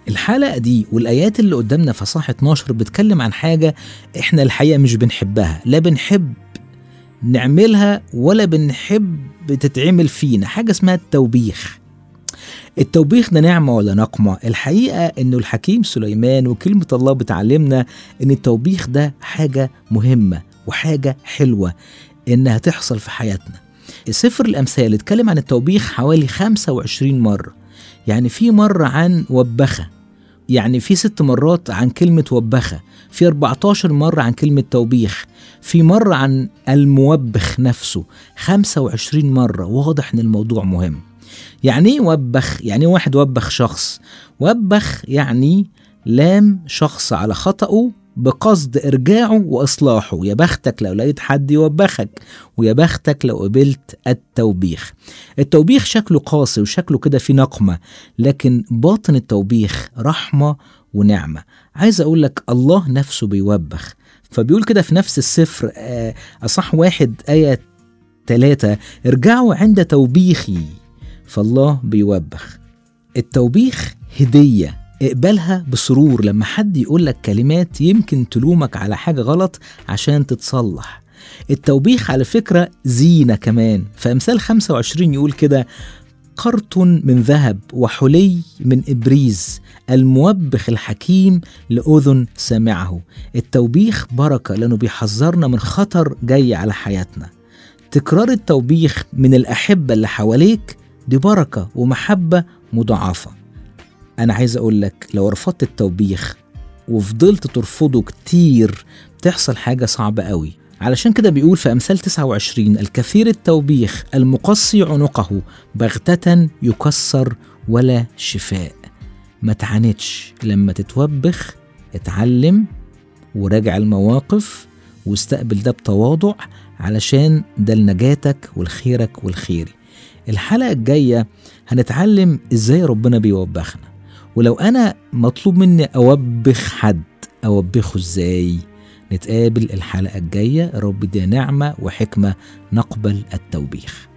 الحلقة دي والآيات اللي قدامنا في صح 12 بتكلم عن حاجة إحنا الحقيقة مش بنحبها لا بنحب نعملها ولا بنحب تتعمل فينا حاجة اسمها التوبيخ التوبيخ ده نعمة ولا نقمة الحقيقة انه الحكيم سليمان وكلمة الله بتعلمنا ان التوبيخ ده حاجة مهمة وحاجة حلوة انها تحصل في حياتنا سفر الامثال اتكلم عن التوبيخ حوالي 25 مرة يعني في مرة عن وبخة يعني في ست مرات عن كلمة وبخة في 14 مرة عن كلمة توبيخ في مرة عن الموبخ نفسه 25 مرة واضح ان الموضوع مهم يعني ايه وبخ يعني واحد وبخ شخص وبخ يعني لام شخص على خطأه بقصد إرجاعه وإصلاحه يا بختك لو لقيت حد يوبخك ويا بختك لو قبلت التوبيخ التوبيخ شكله قاسي وشكله كده في نقمة لكن باطن التوبيخ رحمة ونعمة عايز أقول لك الله نفسه بيوبخ فبيقول كده في نفس السفر آه، أصح واحد آية ثلاثة ارجعوا عند توبيخي فالله بيوبخ التوبيخ هدية اقبلها بسرور لما حد يقول لك كلمات يمكن تلومك على حاجة غلط عشان تتصلح التوبيخ على فكرة زينة كمان فأمثال 25 يقول كده قرط من ذهب وحلي من إبريز الموبخ الحكيم لأذن سامعه التوبيخ بركة لأنه بيحذرنا من خطر جاي على حياتنا تكرار التوبيخ من الأحبة اللي حواليك دي بركة ومحبة مضاعفة أنا عايز أقول لك لو رفضت التوبيخ وفضلت ترفضه كتير تحصل حاجة صعبة قوي علشان كده بيقول في أمثال 29 الكثير التوبيخ المقصي عنقه بغتة يكسر ولا شفاء ما تعاندش لما تتوبخ اتعلم وراجع المواقف واستقبل ده بتواضع علشان ده لنجاتك ولخيرك والخيري الحلقة الجاية هنتعلم ازاي ربنا بيوبخنا ولو انا مطلوب مني اوبخ حد اوبخه ازاي نتقابل الحلقة الجاية رب دي نعمة وحكمة نقبل التوبيخ